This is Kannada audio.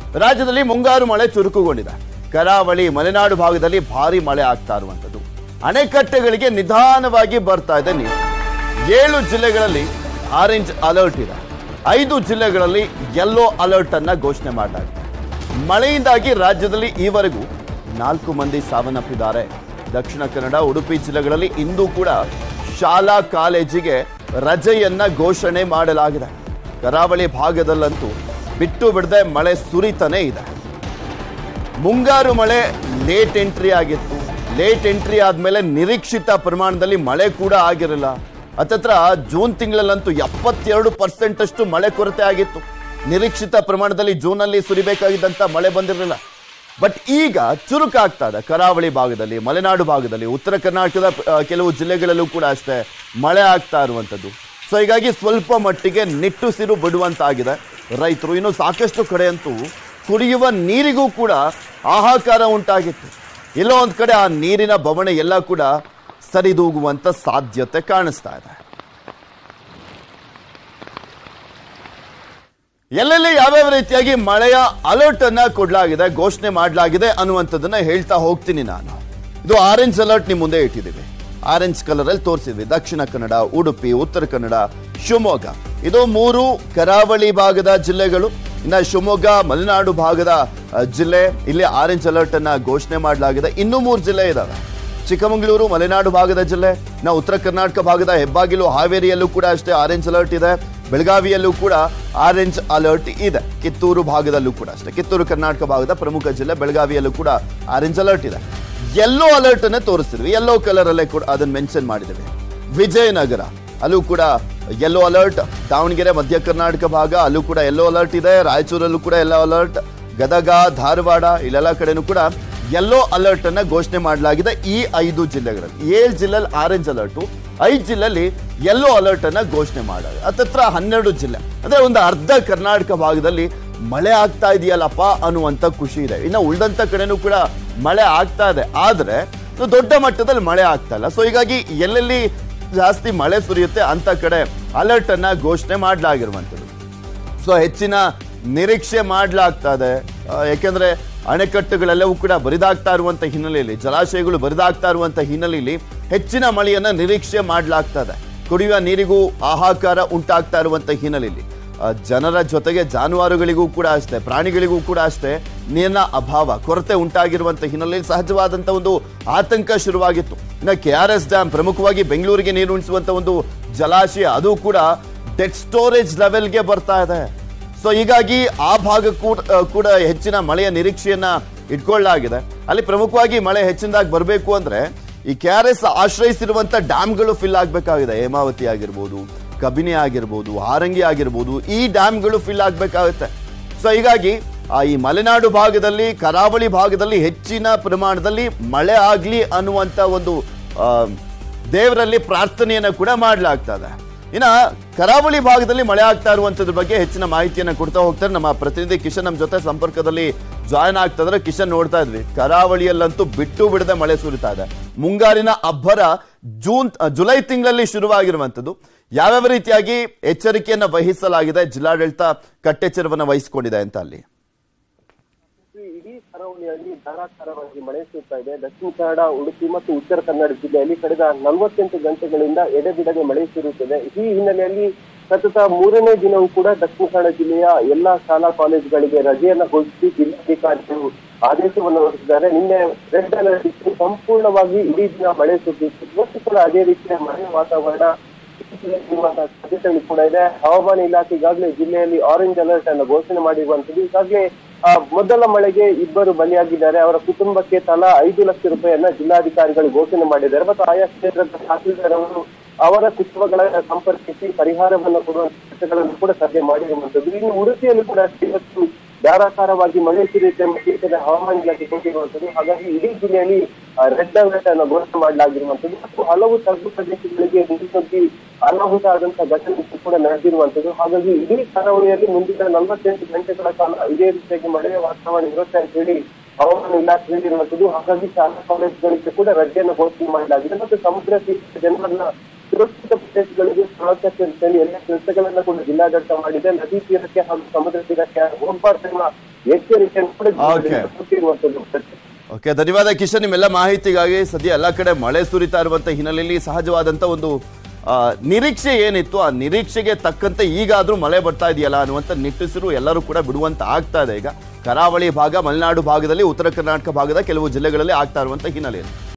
ರಾಜ್ಯದಲ್ಲಿ ಮುಂಗಾರು ಮಳೆ ಚುರುಕುಗೊಂಡಿದೆ ಕರಾವಳಿ ಮಲೆನಾಡು ಭಾಗದಲ್ಲಿ ಭಾರಿ ಮಳೆ ಆಗ್ತಾ ಇರುವಂತದ್ದು ಅಣೆಕಟ್ಟೆಗಳಿಗೆ ನಿಧಾನವಾಗಿ ಬರ್ತಾ ಇದೆ ನೀರು ಏಳು ಜಿಲ್ಲೆಗಳಲ್ಲಿ ಆರೆಂಜ್ ಅಲರ್ಟ್ ಇದೆ ಐದು ಜಿಲ್ಲೆಗಳಲ್ಲಿ ಯೆಲ್ಲೋ ಅಲರ್ಟ್ ಅನ್ನ ಘೋಷಣೆ ಮಾಡಲಾಗಿದೆ ಮಳೆಯಿಂದಾಗಿ ರಾಜ್ಯದಲ್ಲಿ ಈವರೆಗೂ ನಾಲ್ಕು ಮಂದಿ ಸಾವನ್ನಪ್ಪಿದ್ದಾರೆ ದಕ್ಷಿಣ ಕನ್ನಡ ಉಡುಪಿ ಜಿಲ್ಲೆಗಳಲ್ಲಿ ಇಂದು ಕೂಡ ಶಾಲಾ ಕಾಲೇಜಿಗೆ ರಜೆಯನ್ನ ಘೋಷಣೆ ಮಾಡಲಾಗಿದೆ ಕರಾವಳಿ ಭಾಗದಲ್ಲಂತೂ ಬಿಟ್ಟು ಬಿಡದೆ ಮಳೆ ಸುರಿತಾನೇ ಇದೆ ಮುಂಗಾರು ಮಳೆ ಲೇಟ್ ಎಂಟ್ರಿ ಆಗಿತ್ತು ಲೇಟ್ ಎಂಟ್ರಿ ಆದ್ಮೇಲೆ ನಿರೀಕ್ಷಿತ ಪ್ರಮಾಣದಲ್ಲಿ ಮಳೆ ಕೂಡ ಆಗಿರಲಿಲ್ಲ ಹತ್ತತ್ರ ಜೂನ್ ತಿಂಗಳಲ್ಲಂತೂ ಎಪ್ಪತ್ತೆರಡು ಪರ್ಸೆಂಟ್ ಅಷ್ಟು ಮಳೆ ಕೊರತೆ ಆಗಿತ್ತು ನಿರೀಕ್ಷಿತ ಪ್ರಮಾಣದಲ್ಲಿ ಜೂನಲ್ಲಿ ಸುರಿಬೇಕಾಗಿದ್ದಂತ ಮಳೆ ಬಂದಿರಲಿಲ್ಲ ಬಟ್ ಈಗ ಚುರುಕಾಗ್ತಾ ಇದೆ ಕರಾವಳಿ ಭಾಗದಲ್ಲಿ ಮಲೆನಾಡು ಭಾಗದಲ್ಲಿ ಉತ್ತರ ಕರ್ನಾಟಕದ ಆ, ಕೆಲವು ಜಿಲ್ಲೆಗಳಲ್ಲೂ ಕೂಡ ಅಷ್ಟೇ ಮಳೆ ಆಗ್ತಾ ಇರುವಂಥದ್ದು ಸೊ ಹೀಗಾಗಿ ಸ್ವಲ್ಪ ಮಟ್ಟಿಗೆ ನಿಟ್ಟುಸಿರು ಬಿಡುವಂತಾಗಿದೆ ರೈತರು ಇನ್ನು ಸಾಕಷ್ಟು ಕಡೆ ಅಂತೂ ಕುಡಿಯುವ ನೀರಿಗೂ ಕೂಡ ಹಾಹಾಕಾರ ಉಂಟಾಗಿತ್ತು ಎಲ್ಲೋ ಒಂದ್ ಕಡೆ ಆ ನೀರಿನ ಬವಣೆ ಎಲ್ಲ ಕೂಡ ಸರಿದೂಗುವಂತ ಸಾಧ್ಯತೆ ಕಾಣಿಸ್ತಾ ಇದೆ ಎಲ್ಲೆಲ್ಲಿ ಯಾವ್ಯಾವ ರೀತಿಯಾಗಿ ಮಳೆಯ ಅಲರ್ಟ್ ಅನ್ನ ಕೊಡಲಾಗಿದೆ ಘೋಷಣೆ ಮಾಡಲಾಗಿದೆ ಅನ್ನುವಂಥದ್ದನ್ನ ಹೇಳ್ತಾ ಹೋಗ್ತೀನಿ ನಾನು ಇದು ಆರೆಂಜ್ ಅಲರ್ಟ್ ನಿಮ್ ಮುಂದೆ ಇಟ್ಟಿದ್ದೀವಿ ಆರೆಂಜ್ ಕಲರ್ ಅಲ್ಲಿ ತೋರಿಸಿದ್ವಿ ದಕ್ಷಿಣ ಕನ್ನಡ ಉಡುಪಿ ಉತ್ತರ ಕನ್ನಡ ಶಿವಮೊಗ್ಗ ಇದು ಮೂರು ಕರಾವಳಿ ಭಾಗದ ಜಿಲ್ಲೆಗಳು ಇನ್ನ ಶಿವಮೊಗ್ಗ ಮಲೆನಾಡು ಭಾಗದ ಅ, ಜಿಲ್ಲೆ ಇಲ್ಲಿ ಆರೆಂಜ್ ಅಲರ್ಟ್ ಅನ್ನ ಘೋಷಣೆ ಮಾಡಲಾಗಿದೆ ಇನ್ನೂ ಮೂರು ಜಿಲ್ಲೆ ಇದಾವೆ ಚಿಕ್ಕಮಗಳೂರು ಮಲೆನಾಡು ಭಾಗದ ಜಿಲ್ಲೆ ನಾವು ಉತ್ತರ ಕರ್ನಾಟಕ ಭಾಗದ ಹೆಬ್ಬಾಗಿಲು ಹಾವೇರಿಯಲ್ಲೂ ಕೂಡ ಅಷ್ಟೇ ಆರೆಂಜ್ ಅಲರ್ಟ್ ಇದೆ ಬೆಳಗಾವಿಯಲ್ಲೂ ಕೂಡ ಆರೆಂಜ್ ಅಲರ್ಟ್ ಇದೆ ಕಿತ್ತೂರು ಭಾಗದಲ್ಲೂ ಕೂಡ ಅಷ್ಟೇ ಕಿತ್ತೂರು ಕರ್ನಾಟಕ ಭಾಗದ ಪ್ರಮುಖ ಜಿಲ್ಲೆ ಬೆಳಗಾವಿಯಲ್ಲೂ ಕೂಡ ಆರೆಂಜ್ ಅಲರ್ಟ್ ಇದೆ ಯೆಲ್ಲೋ ಅಲರ್ಟ್ ಅನ್ನ ತೋರಿಸ್ತಿದ್ವಿ ಯೆಲ್ಲೋ ಕಲರ್ ಅಲ್ಲೇ ಕೂಡ ಅದನ್ನ ಮೆನ್ಷನ್ ಮಾಡಿದ್ದೇವೆ ವಿಜಯನಗರ ಅಲ್ಲೂ ಕೂಡ ಯೆಲ್ಲೋ ಅಲರ್ಟ್ ದಾವಣಗೆರೆ ಮಧ್ಯ ಕರ್ನಾಟಕ ಭಾಗ ಅಲ್ಲೂ ಕೂಡ ಯೆಲ್ಲೋ ಅಲರ್ಟ್ ಇದೆ ರಾಯಚೂರಲ್ಲೂ ಕೂಡ ಯೆಲ್ಲೋ ಅಲರ್ಟ್ ಗದಗ ಧಾರವಾಡ ಇಲ್ಲೆಲ್ಲ ಕಡೆನೂ ಕೂಡ ಯೆಲ್ಲೋ ಅಲರ್ಟ್ ಅನ್ನ ಘೋಷಣೆ ಮಾಡಲಾಗಿದೆ ಈ ಐದು ಜಿಲ್ಲೆಗಳಲ್ಲಿ ಏಳು ಜಿಲ್ಲೆಯಲ್ಲಿ ಆರೆಂಜ್ ಅಲರ್ಟು ಐದು ಜಿಲ್ಲೆಯಲ್ಲಿ ಯೆಲ್ಲೋ ಅಲರ್ಟ್ ಅನ್ನ ಘೋಷಣೆ ಮಾಡಲಾಗಿದೆ ಹತ್ತತ್ರ ಹನ್ನೆರಡು ಜಿಲ್ಲೆ ಅಂದ್ರೆ ಒಂದು ಅರ್ಧ ಕರ್ನಾಟಕ ಭಾಗದಲ್ಲಿ ಮಳೆ ಆಗ್ತಾ ಇದೆಯಲ್ಲಪ್ಪ ಅನ್ನುವಂತ ಖುಷಿ ಇದೆ ಇನ್ನು ಉಳಿದಂತ ಕಡೆನೂ ಕೂಡ ಮಳೆ ಆಗ್ತಾ ಇದೆ ಆದ್ರೆ ಇದು ದೊಡ್ಡ ಮಟ್ಟದಲ್ಲಿ ಮಳೆ ಆಗ್ತಾ ಇಲ್ಲ ಸೊ ಹೀಗಾಗಿ ಎಲ್ಲೆಲ್ಲಿ ಜಾಸ್ತಿ ಮಳೆ ಸುರಿಯುತ್ತೆ ಅಂತ ಕಡೆ ಅಲರ್ಟ್ ಅನ್ನ ಘೋಷಣೆ ಮಾಡಲಾಗಿರುವಂಥದ್ದು ಸೊ ಹೆಚ್ಚಿನ ನಿರೀಕ್ಷೆ ಮಾಡಲಾಗ್ತಾ ಇದೆ ಆ, ಯಾಕೆಂದ್ರೆ ಅಣೆಕಟ್ಟುಗಳೆಲ್ಲವೂ ಕೂಡ ಬರಿದಾಗ್ತಾ ಇರುವಂತ ಹಿನ್ನೆಲೆಯಲ್ಲಿ ಜಲಾಶಯಗಳು ಬರಿದಾಗ್ತಾ ಇರುವಂತ ಹಿನ್ನೆಲೆಯಲ್ಲಿ ಹೆಚ್ಚಿನ ಮಳೆಯನ್ನ ನಿರೀಕ್ಷೆ ಮಾಡಲಾಗ್ತಾ ಇದೆ ಕುಡಿಯುವ ನೀರಿಗೂ ಹಾಹಾಕಾರ ಉಂಟಾಗ್ತಾ ಇರುವಂತ ಹಿನ್ನೆಲೆಯಲ್ಲಿ ಆ, ಜನರ ಜೊತೆಗೆ ಜಾನುವಾರುಗಳಿಗೂ ಕೂಡ ಅಷ್ಟೇ ಪ್ರಾಣಿಗಳಿಗೂ ಕೂಡ ಅಷ್ಟೇ ನೀರಿನ ಅಭಾವ ಕೊರತೆ ಉಂಟಾಗಿರುವಂತ ಹಿನ್ನೆಲೆಯಲ್ಲಿ ಸಹಜವಾದಂತ ಒಂದು ಆತಂಕ ಶುರುವಾಗಿತ್ತು ಇನ್ನು ಕೆ ಆರ್ ಎಸ್ ಡ್ಯಾಮ್ ಪ್ರಮುಖವಾಗಿ ಬೆಂಗಳೂರಿಗೆ ನೀರು ಉಣಿಸುವಂತ ಒಂದು ಜಲಾಶಯ ಅದು ಕೂಡ ಡೆಡ್ ಸ್ಟೋರೇಜ್ ಲೆವೆಲ್ಗೆ ಬರ್ತಾ ಇದೆ ಸೊ ಹೀಗಾಗಿ ಆ ಭಾಗ ಕೂಡ ಕೂಡ ಹೆಚ್ಚಿನ ಮಳೆಯ ನಿರೀಕ್ಷೆಯನ್ನ ಇಟ್ಕೊಳ್ಳಲಾಗಿದೆ ಅಲ್ಲಿ ಪ್ರಮುಖವಾಗಿ ಮಳೆ ಹೆಚ್ಚಿನದಾಗಿ ಬರಬೇಕು ಅಂದ್ರೆ ಈ ಕೆ ಆರ್ ಎಸ್ ಆಶ್ರಯಿಸಿರುವಂತ ಡ್ಯಾಮ್ಗಳು ಫಿಲ್ ಆಗಬೇಕಾಗಿದೆ ಹೇಮಾವತಿ ಆಗಿರ್ಬೋದು ಕಬಿನಿ ಆಗಿರ್ಬೋದು ಹಾರಂಗಿ ಆಗಿರ್ಬೋದು ಈ ಡ್ಯಾಮ್ಗಳು ಫಿಲ್ ಆಗಬೇಕಾಗುತ್ತೆ ಸೊ ಹೀಗಾಗಿ ಆ ಈ ಮಲೆನಾಡು ಭಾಗದಲ್ಲಿ ಕರಾವಳಿ ಭಾಗದಲ್ಲಿ ಹೆಚ್ಚಿನ ಪ್ರಮಾಣದಲ್ಲಿ ಮಳೆ ಆಗ್ಲಿ ಅನ್ನುವಂತ ಒಂದು ಆ, ದೇವರಲ್ಲಿ ಪ್ರಾರ್ಥನೆಯನ್ನ ಕೂಡ ಮಾಡಲಾಗ್ತದೆ ಇನ್ನ ಕರಾವಳಿ ಭಾಗದಲ್ಲಿ ಮಳೆ ಆಗ್ತಾ ಇರುವಂತದ್ರ ಬಗ್ಗೆ ಹೆಚ್ಚಿನ ಮಾಹಿತಿಯನ್ನ ಕೊಡ್ತಾ ಹೋಗ್ತಾರೆ ನಮ್ಮ ಪ್ರತಿನಿಧಿ ಕಿಶನ್ ನಮ್ಮ ಜೊತೆ ಸಂಪರ್ಕದಲ್ಲಿ ಜಾಯ್ನ್ ಆಗ್ತಾ ಇದ್ರೆ ಕಿಶನ್ ನೋಡ್ತಾ ಇದ್ವಿ ಕರಾವಳಿಯಲ್ಲಂತೂ ಬಿಟ್ಟು ಬಿಡದೆ ಮಳೆ ಸುರಿತಾ ಇದೆ ಮುಂಗಾರಿನ ಅಬ್ಬರ ಜೂನ್ ಜುಲೈ ತಿಂಗಳಲ್ಲಿ ಶುರುವಾಗಿರುವಂತದ್ದು ಯಾವ್ಯಾವ ರೀತಿಯಾಗಿ ಎಚ್ಚರಿಕೆಯನ್ನ ವಹಿಸಲಾಗಿದೆ ಜಿಲ್ಲಾಡಳಿತ ಕಟ್ಟೆಚ್ಚರವನ್ನ ವಹಿಸಿಕೊಂಡಿದೆ ಅಂತ ಅಲ್ಲಿ ಇಡೀ ಕರಾವಳಿಯಲ್ಲಿ ಧಾರಾಕಾರವಾಗಿ ಮಳೆ ಸುತ್ತಾ ಇದೆ ದಕ್ಷಿಣ ಕನ್ನಡ ಉಡುಪಿ ಮತ್ತು ಉತ್ತರ ಕನ್ನಡ ಜಿಲ್ಲೆಯಲ್ಲಿ ಕಳೆದ ನಲವತ್ತೆಂಟು ಗಂಟೆಗಳಿಂದ ಎಡೆಬಿಡದೆ ಮಳೆ ಸುರಿಯುತ್ತಿದೆ ಈ ಹಿನ್ನೆಲೆಯಲ್ಲಿ ಸತತ ಮೂರನೇ ದಿನವೂ ಕೂಡ ದಕ್ಷಿಣ ಕನ್ನಡ ಜಿಲ್ಲೆಯ ಎಲ್ಲಾ ಶಾಲಾ ಕಾಲೇಜುಗಳಿಗೆ ರಜೆಯನ್ನ ಘೋಷಿಸಿ ಜಿಲ್ಲಾಧಿಕಾರಿಗಳು ಆದೇಶವನ್ನು ಹೊರಡಿಸಿದ್ದಾರೆ ನಿನ್ನೆ ರೆಡ್ ಅಲರ್ಟ್ ಇತ್ತು ಸಂಪೂರ್ಣವಾಗಿ ಇಡೀ ದಿನ ಮಳೆ ಸುರಿದಿತ್ತು ಇವತ್ತು ಕೂಡ ಅದೇ ರೀತಿಯ ಮಳೆ ವಾತಾವರಣ ಇರುವಂತಹ ಸಾಧ್ಯತೆಗಳು ಕೂಡ ಇದೆ ಹವಾಮಾನ ಇಲಾಖೆ ಈಗಾಗಲೇ ಜಿಲ್ಲೆಯಲ್ಲಿ ಆರೆಂಜ್ ಅಲರ್ಟ್ ಅನ್ನು ಘೋಷಣೆ ಮಾಡಿರುವಂತದ್ದು ಈಗಾಗಲೇ ಆ, ಮೊದಲ ಮಳೆಗೆ ಇಬ್ಬರು ಬಲಿಯಾಗಿದ್ದಾರೆ ಅವರ ಕುಟುಂಬಕ್ಕೆ ತಲಾ ಐದು ಲಕ್ಷ ರೂಪಾಯಿಯನ್ನ ಜಿಲ್ಲಾಧಿಕಾರಿಗಳು ಘೋಷಣೆ ಮಾಡಿದ್ದಾರೆ ಮತ್ತು ಆಯಾ ಕ್ಷೇತ್ರದ ತಹಸೀಲ್ದಾರ್ ಅವರು ಅವರ ಕುಟುಂಬಗಳನ್ನ ಸಂಪರ್ಕಿಸಿ ಪರಿಹಾರವನ್ನು ಕೊಡುವ ಕೆಲಸಗಳನ್ನು ಕೂಡ ಸಭೆ ಮಾಡಿರುವಂತದ್ದು ಇನ್ನು ಉಡುಪಿಯಲ್ಲಿ ಕೂಡ ಇವತ್ತು ಧಾರಾಕಾರವಾಗಿ ಮಳೆ ಸುರಿಯುತ್ತೆ ಎಂಬ ಸೂಚನೆ ಹವಾಮಾನ ಇಲಾಖೆ ಕೊಟ್ಟಿರುವಂತದ್ದು ಹಾಗಾಗಿ ಇಡೀ ಜಿಲ್ಲೆಯಲ್ಲಿ ರೆಡ್ ಅಲರ್ಟ್ ಅನ್ನು ಘೋಷಣೆ ಮಾಡಲಾಗಿರುವಂತದ್ದು ಮತ್ತು ಹಲವು ತಗ್ಗು ಪ್ರದೇಶಗಳಿಗೆ ನೀರು ನುಗ್ಗಿ ಅನಾಹುತ ಆದಂತಹ ಘಟನೆ ಕೂಡ ನಡೆದಿರುವಂತದ್ದು ಹಾಗಾಗಿ ಇಡೀ ಕರಾವಳಿಯಲ್ಲಿ ಮುಂದಿನ ನಲವತ್ತೆಂಟು ಗಂಟೆಗಳ ಕಾಲ ಇದೇ ರೀತಿಯಾಗಿ ಮಳೆಯ ವಾತಾವರಣ ಇರುತ್ತೆ ಅಂತ ಹೇಳಿ ಹವಾಮಾನ ಇಲಾಖೆ ಹೇಳಿರುವಂತದ್ದು ಹಾಗಾಗಿ ಶಾಲಾ ಕಾಲೇಜುಗಳಿಗೆ ಕೂಡ ರಜೆಯನ್ನು ಘೋಷಣೆ ಮಾಡಲಾಗಿದೆ ಮತ್ತು ಸಮುದ್ರ ತೀರದ ಜನರನ್ನ ಸುರಕ್ಷಿತ ಪ್ರದೇಶಗಳಿಗೆ ಸ್ಥಳಾಂತರಿಸಿ ಅಂತ ಹೇಳಿ ಎಲ್ಲ ಕೆಲಸಗಳನ್ನ ಕೂಡ ಜಿಲ್ಲಾಡಳಿತ ಮಾಡಿದೆ ನದಿ ತೀರಕ್ಕೆ ಹಾಗೂ ಸಮುದ್ರ ತೀರಕ್ಕೆ ಹೋಗ್ಬಾರ್ದು ಎಂಬ ಎಚ್ಚರಿಕೆಯನ್ನು Okay. ಕೊಟ್ಟಿರುವಂತದ್ದು ಓಕೆ ಧನ್ಯವಾದ ಕಿಶನ್ ನಿಮ್ಮೆಲ್ಲ ಮಾಹಿತಿಗಾಗಿ ಸದ್ಯ ಎಲ್ಲ ಕಡೆ ಮಳೆ ಸುರಿತಾ ಇರುವಂತ ಹಿನ್ನೆಲೆಯಲ್ಲಿ ಸಹಜವಾದಂತ ಒಂದು ಆ, ನಿರೀಕ್ಷೆ ಏನಿತ್ತು ಆ ನಿರೀಕ್ಷೆಗೆ ತಕ್ಕಂತೆ ಈಗಾದ್ರೂ ಮಳೆ ಬರ್ತಾ ಇದೆಯಲ್ಲ ಅನ್ನುವಂಥ ನಿಟ್ಟುಸಿರು ಎಲ್ಲರೂ ಕೂಡ ಬಿಡುವಂತ ಆಗ್ತಾ ಇದೆ ಈಗ ಕರಾವಳಿ ಭಾಗ ಮಲೆನಾಡು ಭಾಗದಲ್ಲಿ ಉತ್ತರ ಕರ್ನಾಟಕ ಭಾಗದ ಕೆಲವು ಜಿಲ್ಲೆಗಳಲ್ಲಿ ಆಗ್ತಾ ಇರುವಂತ ಹಿನ್ನೆಲೆಯಲ್ಲಿ